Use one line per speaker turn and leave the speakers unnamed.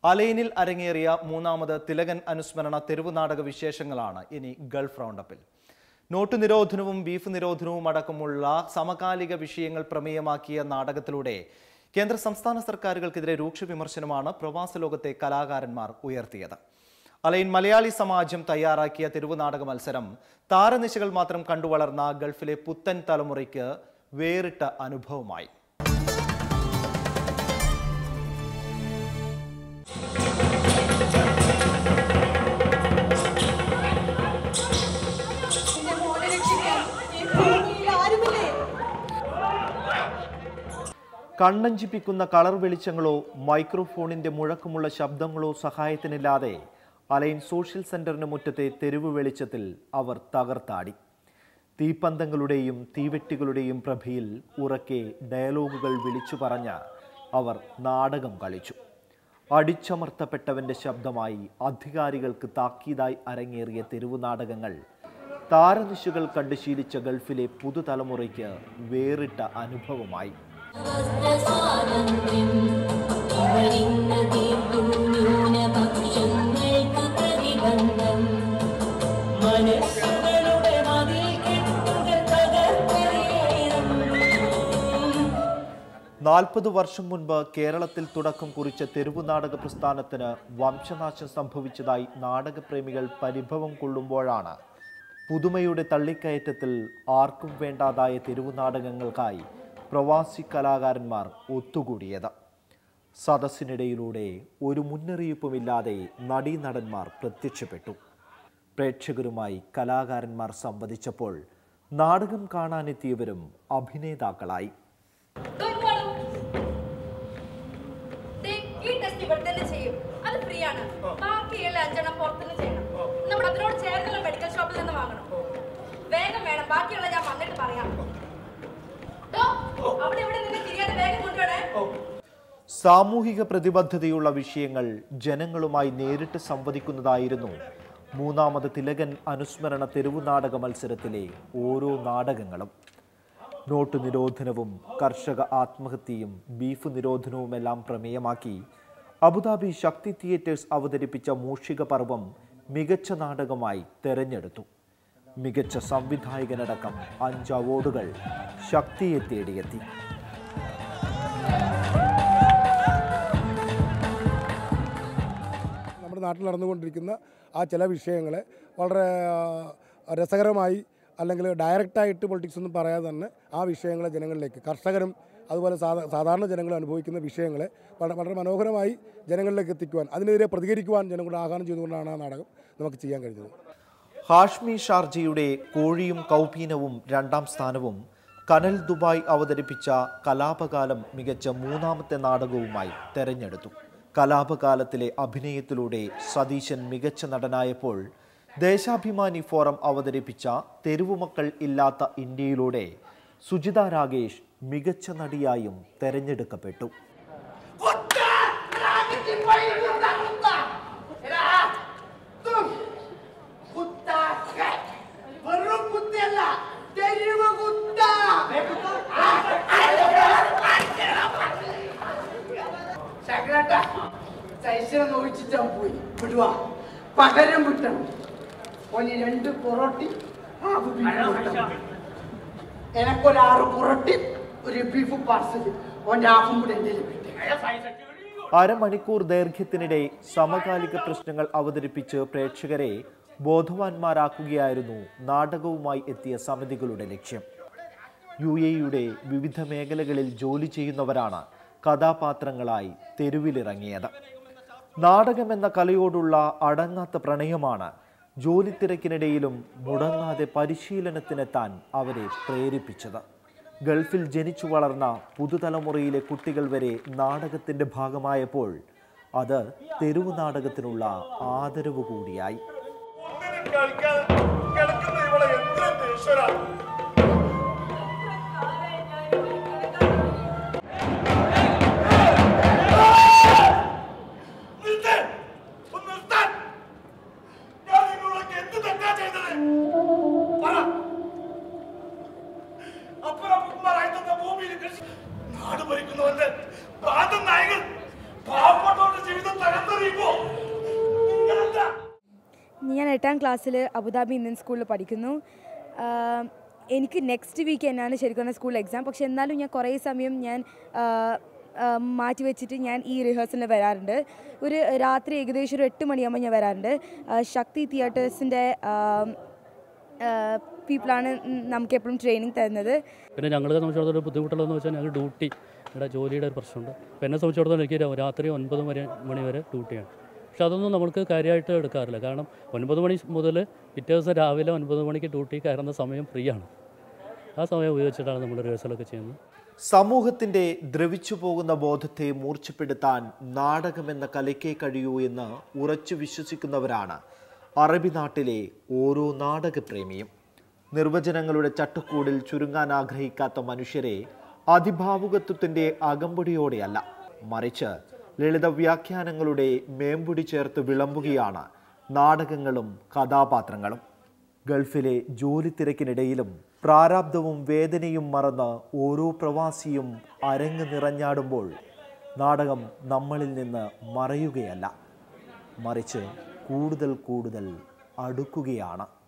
അലൈനിൽ അരങ്ങേറിയ മൂന്നാമത് തിലകൻ അനുസ്മരണ തെരുവ് നാടക വിശേഷങ്ങളാണ് ഇനി ഗൾഫ് റൗണ്ടപ്പിൽ നോട്ട് നിരോധനവും ബീഫ് നിരോധനവും അടക്കമുള്ള സമകാലിക വിഷയങ്ങൾ പ്രമേയമാക്കിയ നാടകത്തിലൂടെ കേന്ദ്ര സംസ്ഥാന സർക്കാരുകൾക്കെതിരെ രൂക്ഷ വിമർശനമാണ് പ്രവാസ ലോകത്തെ കലാകാരന്മാർ ഉയർത്തിയത് അലൈൻ മലയാളി സമാജം തയ്യാറാക്കിയ തെരുവ് നാടക മത്സരം താരനിശകൾ മാത്രം കണ്ടുവളർന്ന ഗൾഫിലെ പുത്തൻ തലമുറയ്ക്ക് വേറിട്ട അനുഭവമായി
എന്റെ മോനെ രക്ഷിക്കാൻ ഈ ഭൂമിയിൽ ആരുമില്ലേ
കണ്ണഞ്ചിപ്പിക്കുന്ന കളർ വെളിച്ചങ്ങളോ മൈക്രോഫോണിന്റെ മുഴക്കമുള്ള ശബ്ദങ്ങളോ സഹായത്തിനില്ലാതെ അലൈൻ സോഷ്യൽ സെന്ററിന് മുറ്റത്തെ തെരുവ് വെളിച്ചത്തിൽ അവർ തകർത്താടി തീപ്പന്തങ്ങളുടെയും തീവെട്ടികളുടെയും പ്രഭയിൽ ഉറക്കെ ഡയലോഗുകൾ വിളിച്ചു പറഞ്ഞ അവർ നാടകം കളിച്ചു അടിച്ചമർത്തപ്പെട്ടവന്റെ ശബ്ദമായി അധികാരികൾക്ക് താക്കീതായി അരങ്ങേറിയ തെരുവ് നാടകങ്ങൾ താരനിശുകൾ കണ്ട് ശീലിച്ച ഗൾഫിലെ പുതുതലമുറയ്ക്ക് വേറിട്ട അനുഭവമായി
സ്വാതന്ത്ര്യം അവരിന്ന് തീർത്തു ന്യൂനപക്ഷങ്ങൾക്ക് പ്രതിബന്ധം മനസ്സുകളുടെ മതിൽ കെട്ടുകൾ തകർത്തെറിയണം
നാൽപ്പത് വർഷം മുൻപ് കേരളത്തിൽ തുടക്കം കുറിച്ച തെരുവു നാടക പ്രസ്ഥാനത്തിന് വംശനാശം സംഭവിച്ചതായി നാടകപ്രേമികൾ പരിഭവം കൊള്ളുമ്പോഴാണ് പുതുമയുടെ തള്ളിക്കയറ്റത്തിൽ ആർക്കും വേണ്ടാതായ തെരുവു നാടകങ്ങൾക്കായി പ്രവാസി കലാകാരന്മാർ ഒത്തുകൂടിയത് സദസ്സിനിടയിലൂടെ ഒരു മുന്നറിയിപ്പുമില്ലാതെ നടീനടന്മാർ പ്രത്യക്ഷപ്പെട്ടു പ്രേക്ഷകരുമായി കലാകാരന്മാർ സംവദിച്ചപ്പോൾ നാടകം കാണാനെത്തിയവരും അഭിനേതാക്കളായി
ദുർബലം. ദേ, ഈ ടെസ്റ്റ് ഇവിടെ തന്നെ ചെയ്യും അത് ഫ്രീ ആണ് ബാക്കിയുള്ള അഞ്ചെണ്ണം പുറത്തുനിന്ന് ചെയ്യണം നമ്മൾ അതിനോട് ചേർന്നുള്ള മെഡിക്കൽ ഷോപ്പിൽ നിന്ന് വാങ്ങണം വേഗം വേണം ബാക്കിയുള്ള ഞാൻ വന്നിട്ട് പറയാം ദോ, അവിടെ ഇവിടെ നിന്ന് തിരിയാതെ വേഗം കൊണ്ടുവരണേ
സാമൂഹിക പ്രതിബദ്ധതയുള്ള വിഷയങ്ങൾ ജനങ്ങളുമായി നേരിട്ട് സംവദിക്കുന്നതായിരുന്നു മൂന്നാമത് തിലകൻ അനുസ്മരണ തെരുവു നാടക മത്സരത്തിലെ ഓരോ നാടകങ്ങളും നോട്ട് നിരോധനവും കർഷക ആത്മഹത്യയും ബീഫ് നിരോധനവുമെല്ലാം പ്രമേയമാക്കി അബുദാബി ശക്തി തിയേറ്റേഴ്സ് അവതരിപ്പിച്ച മൂഷിക പർവം മികച്ച നാടകമായി തെരഞ്ഞെടുത്തു മികച്ച സംവിധായകനടക്കം അഞ്ച് അവാർഡുകൾ ശക്തിയെ തേടിയെത്തി
നമ്മുടെ നാട്ടിൽ നടന്നുകൊണ്ടിരിക്കുന്ന ആ ചില വിഷയങ്ങളെ വളരെ ആ, രസകരമായി അല്ലെങ്കിൽ ഡയറക്റ്റായിട്ട് പൊളിറ്റിക്സ് ഒന്നും പറയാതെ തന്നെ ആ വിഷയങ്ങളെ ജനങ്ങളിലേക്ക് കർഷകരും അതുപോലെ സാധാ സാധാരണ ജനങ്ങൾ അനുഭവിക്കുന്ന വിഷയങ്ങളെ വളരെ വളരെ മനോഹരമായി ജനങ്ങളിലേക്ക് എത്തിക്കുവാൻ അതിനെതിരെ പ്രതികരിക്കുവാൻ ജനങ്ങളുടെ ആഹ്വാനം ചെയ്തുകൊണ്ടാണ് ആ നാടകം നമുക്ക് ചെയ്യാൻ കഴിഞ്ഞത്
ഹാഷ്മി ഷാർജിയുടെ കോഴിയും കൗപീനവും രണ്ടാം സ്ഥാനവും കനൽ ദുബായ് അവതരിപ്പിച്ച കലാപകാലം മികച്ച മൂന്നാമത്തെ നാടകവുമായി തെരഞ്ഞെടുത്തു കലാപകാലത്തിലെ അഭിനയത്തിലൂടെ സതീശൻ മികച്ച നടനായപ്പോൾ ദേശാഭിമാനി ഫോറം അവതരിപ്പിച്ച തെരുവുമക്കൾ ഇല്ലാത്ത ഇന്ത്യയിലൂടെ സുജിത രാഗേഷ് മികച്ച നടിയായും തെരഞ്ഞെടുക്കപ്പെട്ടു
വെറും കുത്തിയല്ല തെരുവ് കുത്ത ശകരട്ട സൈസിനെ നോക്കിച്ചിട്ടാ പോയി വിടുവാ പകരം വിട്ടണം ഓന് രണ്ട് പൊറോട്ടി ഹാഫ് ബീഫ് കൊടുക്കണം. എനക്കൊരാറ് പൊറോട്ടി ഒരു ബീഫ് പാർസൽ ഓൻ്റെ ഹാഫും കൂടെ എൻ്റെ കിട്ടി
അരമണിക്കൂർ ദൈർഘ്യത്തിനിടെ സമകാലിക പ്രശ്നങ്ങൾ അവതരിപ്പിച്ച് പ്രേക്ഷകരെ ബോധവാന്മാരാക്കുകയായിരുന്നു നാടകവുമായി എത്തിയ സമിതികളുടെ ലക്ഷ്യം യു എയുടെ വിവിധ മേഖലകളിൽ ജോലി ചെയ്യുന്നവരാണ് കഥാപാത്രങ്ങളായി തെരുവിലിറങ്ങിയത് നാടകമെന്ന കലയോടുള്ള അടങ്ങാത്ത പ്രണയമാണ് ജോലി തിരക്കിനിടയിലും മുടങ്ങാതെ പരിശീലനത്തിനെത്താൻ അവരെ പ്രേരിപ്പിച്ചത് ഗൾഫിൽ ജനിച്ചു വളർന്ന പുതുതലമുറയിലെ കുട്ടികൾ വരെ നാടകത്തിന്റെ ഭാഗമായപ്പോൾ അത് തെരുവ് നാടകത്തിനുള്ള ആദരവ് കൂടിയായി
നാട് ഭരിക്കുന്നവന്റെ പ്രാന്തൻ നായകൻ പാവപ്പെട്ടവരുടെ ജീവിതം തകർത്തറിയ എട്ടാം ക്ലാസ്സിൽ അബുദാബി ഇന്ത്യൻ സ്കൂളിൽ പഠിക്കുന്നു ആഹ് എനിക്ക് നെക്സ്റ്റ് വീക്ക് തന്നെയാണ് ശരിക്കും സ്കൂൾ എക്സാം പക്ഷെ എന്നാലും ഞാൻ കുറേ സമയം ഞാൻ ആഹ് ആഹ് മാറ്റി വെച്ചിട്ട് ഞാൻ ഈ റിഹേഴ്സലിന് വരാറുണ്ട് ഒരു രാത്രി ഏകദേശം ഒരു എട്ട് മണിയാകുമ്പോൾ ഞാൻ വരാറുണ്ട് ആഹ് ശക്തി തിയേറ്റേഴ്സിൻ്റെ പീപ്പിളാണ് നമുക്ക് എപ്പോഴും ട്രെയിനിങ് തരുന്നത്
പിന്നെ ഞങ്ങളെ സംബന്ധിച്ചിടത്തോളം ബുദ്ധിമുട്ടുള്ളതെന്ന് വെച്ചാൽ ഞങ്ങൾക്ക് ഡ്യൂട്ടി ഇവിടെ ജോലിയുടെ ഒരു പ്രശ്നമുണ്ട് അപ്പോൾ എന്നെ സംബന്ധിച്ചിടത്തോളം എനിക്ക് രാ- രാത്രി ഒൻപത് വരെ മണി വരെ ഡ്യൂട്ടിയാണ് പക്ഷെ അതൊന്നും നമ്മൾക്ക് കാര്യമായിട്ട് എടുക്കാറില്ല കാരണം ഒൻപത് മണി മുതൽ പിറ്റേ ദിവസം രാവിലെ ഒൻപത് മണിക്ക് ഡ്യൂട്ടി കയറുന്ന സമയം ഫ്രീ ആണ് ആ സമയം ഉപയോഗിച്ചിട്ടാണ് നമ്മൾ റിഹേഴ്സലൊക്കെ ചെയ്യുന്നത്
സമൂഹത്തിന്റെ ദ്രവിച്ചു പോകുന്ന ബോധത്തെ മൂർച്ഛപ്പെടുത്താൻ നാടകമെന്ന കലയ്ക്കേ കഴിയൂ എന്ന് ഉറച്ചു വിശ്വസിക്കുന്നവരാണ് അറബി നാട്ടിലെ ഓരോ നാടകപ്രേമിയും നിർവചനങ്ങളുടെ ചട്ടക്കൂടിൽ ചുരുങ്ങാൻ ആഗ്രഹിക്കാത്ത മനുഷ്യരെ അതിഭാവുകത്വത്തിന്റെ അകമ്പടിയോടെയല്ല മറിച്ച് ലളിത വ്യാഖ്യാനങ്ങളുടെ മേമ്പുടി ചേർത്ത് വിളമ്പുകയാണ് നാടകങ്ങളും കഥാപാത്രങ്ങളും ഗൾഫിലെ ജോലി തിരക്കിനിടയിലും പ്രാരാബ്ധവും വേദനയും മറന്ന് ഓരോ പ്രവാസിയും അരങ്ങ് നിറഞ്ഞാടുമ്പോൾ നാടകം നമ്മളിൽ നിന്ന് മറയുകയല്ല മറിച്ച് കൂടുതൽ കൂടുതൽ അടുക്കുകയാണ്